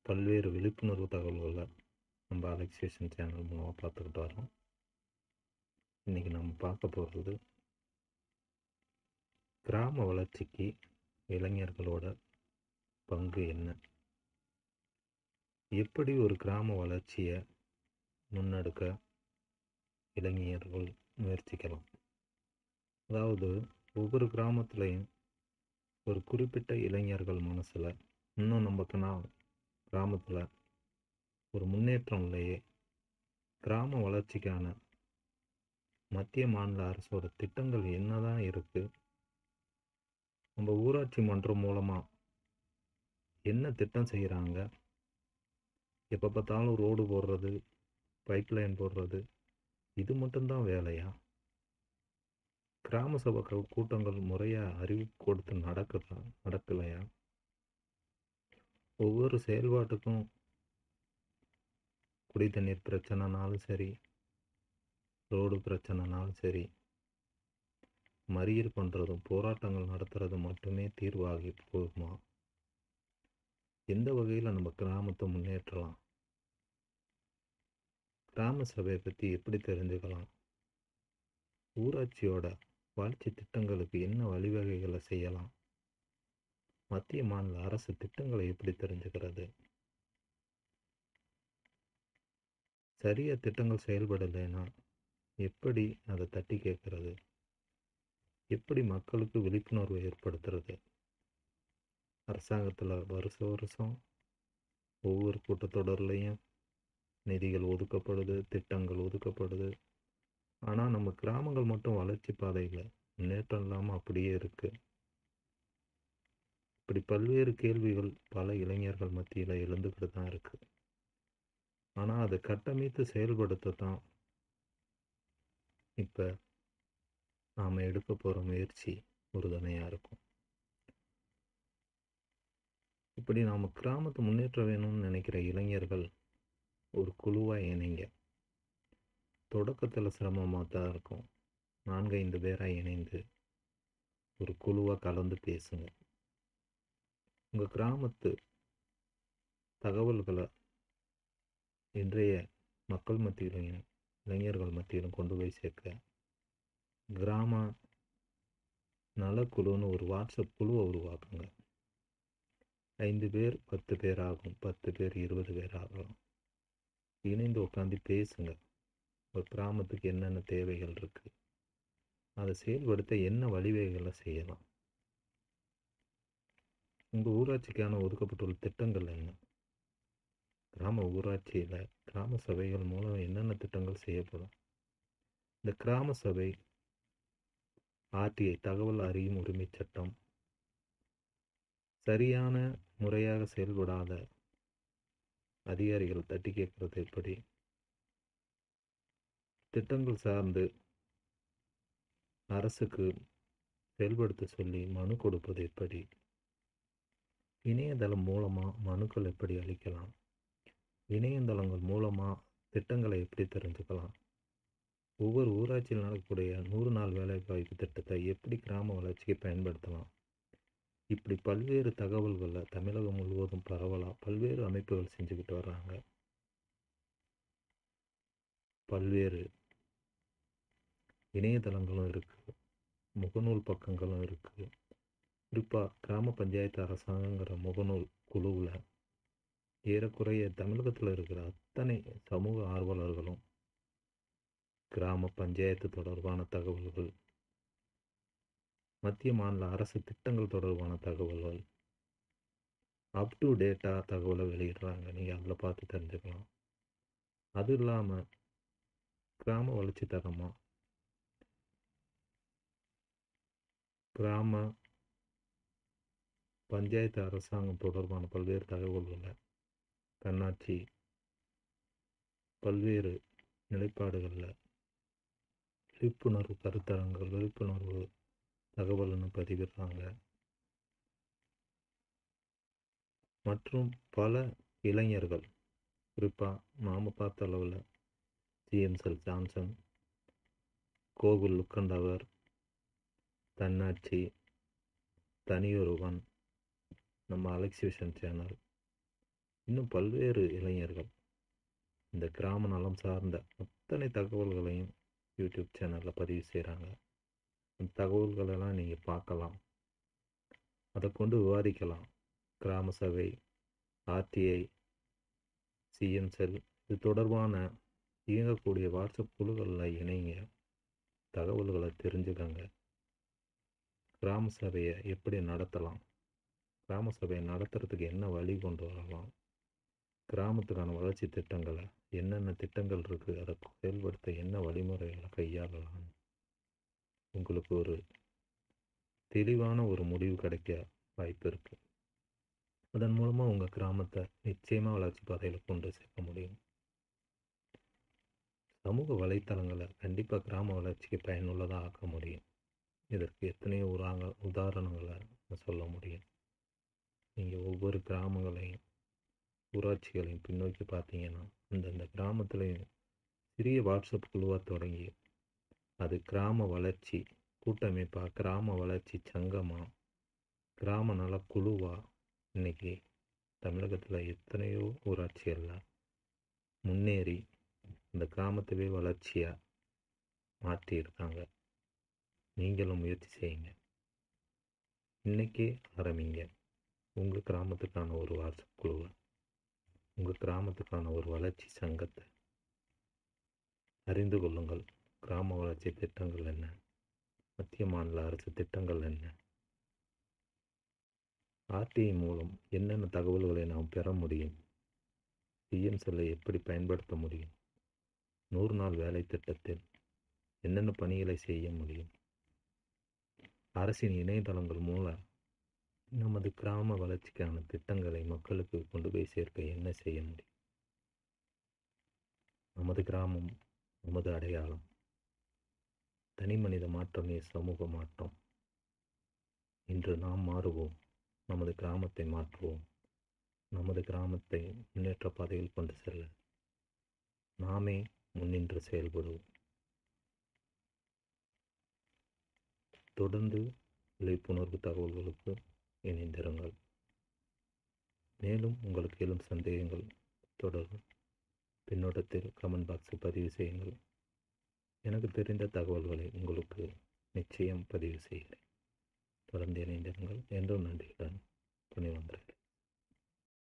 பல்வேறு விழிப்புணர்வு தகவல்களை நம்ம அலெக்சேஷன் சேனல் மூலமாக பார்த்துக்கிட்டு வரோம் இன்றைக்கி நம்ம பார்க்க போகிறது கிராம வளர்ச்சிக்கு இளைஞர்களோட பங்கு என்ன எப்படி ஒரு கிராம வளர்ச்சியை முன்னெடுக்க இளைஞர்கள் முயற்சிக்கலாம் அதாவது ஒவ்வொரு கிராமத்துலேயும் ஒரு குறிப்பிட்ட இளைஞர்கள் மனசில் இன்னும் நமக்கு நான் கிராமத்தில் ஒரு முன்னேற்றம் இல்லையே கிராம வளர்ச்சிக்கான மத்திய மாநில அரசோட திட்டங்கள் என்னதான் இருக்குது நம்ம ஊராட்சி மன்றம் மூலமாக என்ன திட்டம் செய்கிறாங்க எப்போ பார்த்தாலும் ரோடு போடுறது பைப் லைன் போடுறது இது மட்டும்தான் வேலையா கிராம சபை க- கூட்டங்கள் முறையாக அறிவிப்பு கொடுத்து நடக்குதா நடக்கலையா ஒவ்வொரு செயல்பாட்டுக்கும் குடி தண்ணீர் பிரச்சனைனாலும் சரி ரோடு பிரச்சனைனாலும் சரி மறியல் பண்ணுறதும் போராட்டங்கள் நடத்துறதும் மட்டுமே தீர்வாகி போகுமா எந்த வகையில் நம்ம கிராமத்தை முன்னேற்றலாம் கிராம சபையை பற்றி எப்படி தெரிஞ்சுக்கலாம் ஊராட்சியோட வளர்ச்சி திட்டங்களுக்கு என்ன வழிவகைகளை செய்யலாம் மத்திய மாநில அரசு திட்டங்களை எப்படி தெரிஞ்சுக்கிறது சரியா திட்டங்கள் செயல்படலைன்னா எப்படி அதை தட்டி கேட்கறது எப்படி மக்களுக்கு விழிப்புணர்வு ஏற்படுத்துறது அரசாங்கத்தில் வருஷ வருஷம் ஒவ்வொரு கூட்டத்தொடர்லையும் நிதிகள் ஒதுக்கப்படுது திட்டங்கள் ஒதுக்கப்படுது ஆனால் நம்ம கிராமங்கள் மட்டும் வளர்ச்சி பாதையில் முன்னேற்றம் இல்லாமல் அப்படியே இருக்கு இப்படி பல்வேறு கேள்விகள் பல இளைஞர்கள் மத்தியில் எழுந்துக்கிட்டு தான் இருக்கு ஆனால் அதை கட்டமைத்து செயல்படுத்த தான் இப்போ நாம் எடுக்க போகிற முயற்சி உறுதுணையாக இருக்கும் இப்படி நாம் கிராமத்தை முன்னேற்ற வேணும்னு நினைக்கிற இளைஞர்கள் ஒரு குழுவாக இணைங்க தொடக்கத்தில் சிரமமாக தான் இருக்கும் நான்கு ஐந்து பேராக இணைந்து ஒரு குழுவாக கலந்து பேசுங்க உங்கள் கிராமத்து தகவல்களை இன்றைய மக்கள் மத்தியிலும் இளைஞர்கள் மத்தியிலும் கொண்டு போய் சேர்க்க கிராம நலக்குழுன்னு ஒரு வாட்ஸ்அப் குழுவை உருவாக்குங்க ஐந்து பேர் பத்து பேர் ஆகும் பத்து பேர் இருபது பேர் ஆகலாம் இணைந்து உட்காந்து பேசுங்க ஒரு கிராமத்துக்கு என்னென்ன தேவைகள் இருக்குது அதை செயல்படுத்த என்ன வழிவகைகளை செய்யலாம் உங்கள் ஊராட்சிக்கான ஒதுக்கப்பட்டுள்ள திட்டங்கள் என்ன கிராம ஊராட்சியில் கிராம சபைகள் மூலம் என்னென்ன திட்டங்கள் செய்யப்படும் இந்த கிராம சபை ஆர்டிஐ தகவல் அறியும் உரிமை சட்டம் சரியான முறையாக செயல்படாத அதிகாரிகள் தட்டி கேட்கறது எப்படி திட்டங்கள் சார்ந்து அரசுக்கு செயல்படுத்த சொல்லி மனு கொடுப்பது எப்படி இணையதளம் மூலமாக மனுக்கள் எப்படி அளிக்கலாம் இணையதளங்கள் மூலமாக திட்டங்களை எப்படி தெரிஞ்சுக்கலாம் ஒவ்வொரு ஊராட்சியில் நடக்கக்கூடிய நூறு நாள் வேலைவாய்ப்பு திட்டத்தை எப்படி கிராம வளர்ச்சிக்கு பயன்படுத்தலாம் இப்படி பல்வேறு தகவல்களை தமிழகம் முழுவதும் பரவலாக பல்வேறு அமைப்புகள் செஞ்சுக்கிட்டு வர்றாங்க பல்வேறு இணையதளங்களும் இருக்குது முகநூல் பக்கங்களும் இருக்குது குறிப்பாக கிராம பஞ்சாயத்து அரசாங்கங்கிற முகநூல் குழுவில் ஏறக்குறைய தமிழகத்தில் இருக்கிற அத்தனை சமூக ஆர்வலர்களும் கிராம பஞ்சாயத்து தொடர்பான தகவல்கள் மத்திய மாநில அரசு திட்டங்கள் தொடர்பான தகவல்கள் அப் டு டேட்டா தகவலை வெளியிடுறாங்க நீங்கள் அதில் பார்த்து தெரிஞ்சுக்கலாம் அது இல்லாமல் கிராம வளர்ச்சி தரமாக கிராம பஞ்சாயத்து அரசாங்கம் தொடர்பான பல்வேறு தகவல்களை தன்னாட்சி பல்வேறு நிலைப்பாடுகளில் விழிப்புணர்வு கருத்தரங்கள் விழிப்புணர்வு தகவல்னு பதிவிடுறாங்க மற்றும் பல இளைஞர்கள் குறிப்பாக நாம் பார்த்த அளவில் ஜிஎம்செல் ஜான்சன் கோகுல் லுக்கண்டவர் தன்னாட்சி தனியொருவன் நம்ம அலெக்சிவிஷன் சேனல் இன்னும் பல்வேறு இளைஞர்கள் இந்த கிராம நலம் சார்ந்த அத்தனை தகவல்களையும் யூடியூப் சேனலில் பதிவு செய்கிறாங்க அந்த தகவல்களெல்லாம் நீங்கள் பார்க்கலாம் அதை கொண்டு விவாதிக்கலாம் கிராம சபை ஆர்டிஐ சிஎம் செல் இது தொடர்பான இயங்கக்கூடிய வாட்ஸ்அப் குழுக்களில் இணைங்க தகவல்களை தெரிஞ்சுக்கங்க கிராம சபையை எப்படி நடத்தலாம் கிராம சபையை நடத்துறதுக்கு என்ன வழி கொண்டு வரலாம் கிராமத்துக்கான வளர்ச்சி திட்டங்களை என்னென்ன திட்டங்கள் இருக்குது அதை செயல்படுத்த என்ன வழிமுறைகளை கையாளலாம் உங்களுக்கு ஒரு தெளிவான ஒரு முடிவு கிடைக்க வாய்ப்பு இருக்குது அதன் மூலமாக உங்கள் கிராமத்தை நிச்சயமாக வளர்ச்சி பாதையில் கொண்டு சேர்க்க முடியும் சமூக வலைத்தளங்களை கண்டிப்பாக கிராம வளர்ச்சிக்கு பயனுள்ளதாக ஆக்க முடியும் இதற்கு எத்தனையோ உராங்க உதாரணங்களை நான் சொல்ல முடியும் நீங்கள் ஒவ்வொரு கிராமங்களையும் ஊராட்சிகளையும் பின்னோக்கி பார்த்தீங்கன்னா அந்தந்த கிராமத்துலேயும் சிறிய வாட்ஸ்அப் குழுவாக தொடங்கி அது கிராம வளர்ச்சி கூட்டமைப்பாக கிராம வளர்ச்சி சங்கமாக கிராம நல குழுவாக இன்றைக்கி தமிழகத்தில் எத்தனையோ ஊராட்சிகளில் முன்னேறி இந்த கிராமத்தவே வளர்ச்சியாக மாற்றியிருக்காங்க நீங்களும் முயற்சி செய்யுங்க இன்றைக்கே ஆரம்பிங்க உங்கள் கிராமத்துக்கான ஒரு வாட்ஸ்அப் குழுவை உங்கள் கிராமத்துக்கான ஒரு வளர்ச்சி சங்கத்தை அறிந்து கொள்ளுங்கள் கிராம வளர்ச்சி திட்டங்கள் என்ன மத்திய மாநில அரசு திட்டங்கள் என்ன ஆர்டிஐ மூலம் என்னென்ன தகவல்களை நாம் பெற முடியும் பிஎம் செல்லை எப்படி பயன்படுத்த முடியும் நூறு நாள் வேலை திட்டத்தில் என்னென்ன பணிகளை செய்ய முடியும் அரசின் இணையதளங்கள் மூலம் நமது கிராம வளர்ச்சிக்கான திட்டங்களை மக்களுக்கு கொண்டு போய் சேர்க்க என்ன செய்ய முடியும் நமது கிராமம் நமது அடையாளம் தனி மனித மாற்றமே சமூக மாற்றம் இன்று நாம் மாறுவோம் நமது கிராமத்தை மாற்றுவோம் நமது கிராமத்தை முன்னேற்ற பாதையில் கொண்டு செல்ல நாமே முன்னின்று செயல்படுவோம் தொடர்ந்து விழிப்புணர்வு தகவல்களுக்கு இணைந்திருங்கள் மேலும் உங்களுக்கு எழும் சந்தேகங்கள் தொடரும் பின்னோட்டத்தில் கமெண்ட் பாக்ஸில் பதிவு செய்யுங்கள் எனக்கு தெரிந்த தகவல்களை உங்களுக்கு நிச்சயம் பதிவு செய்கிறேன் தொடர்ந்து இணைந்திருங்கள் என்றும் நன்றியுடன் துணை வந்தார்கள்